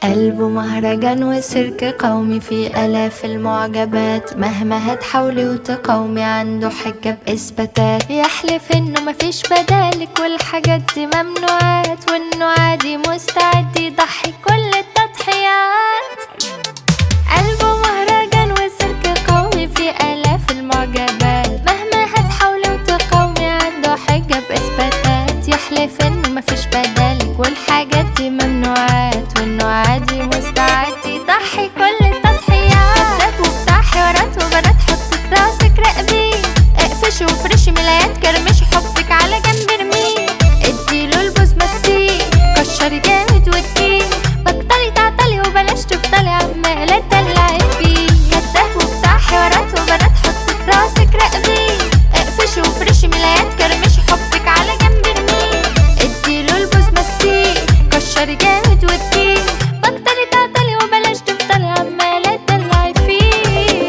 قلبه مهرجان وسيرك قومي فيه آلاف المعجبات مهما هتحاولي وتقاومي عنده حجة بإثباتات يحلف إنه مفيش بدالك والحاجات دي ممنوعات وإنه عادي مستعد يضحي كل التضحيات قلبه مهرجان وسيرك قومي فيه آلاف المعجبات مهما هتحاولي وتقاومي عنده حجة بإثباتات يحلف إنه مفيش بدالك والحاجات دي ممنوعات وإنه عادي مستعد يضحي كل التضحيات كداب وبتاع حوارات وبنات حطي في راسك راقبيه اقفشي وفرشي ملايات كرمشي حبك على جنب ارميه اديله البوز مسيه كشري جامد واديه بطلي تعطلي وبلاش تفضلي عمالة تدلعي فيه كداب وبتاع حوارات وبنات حطي في راسك راقبيه اقفشي وفرشي ملايات كرمشي حبك على جنب ارميه اديله البوز مسيه كشري جامد واديه بطلي تعطلي وبلاش تفضلي عمالة تدلعي فيه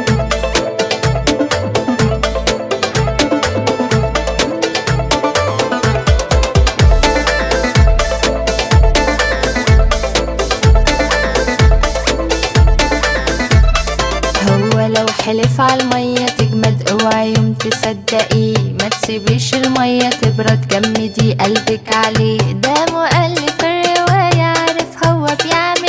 هو لو حلف على المية تجمد اوعي يوم تصدقيه ما تسيبيش المية تبرد جمدي قلبك عليه ده مؤلف الرواية عارف هو بيعمل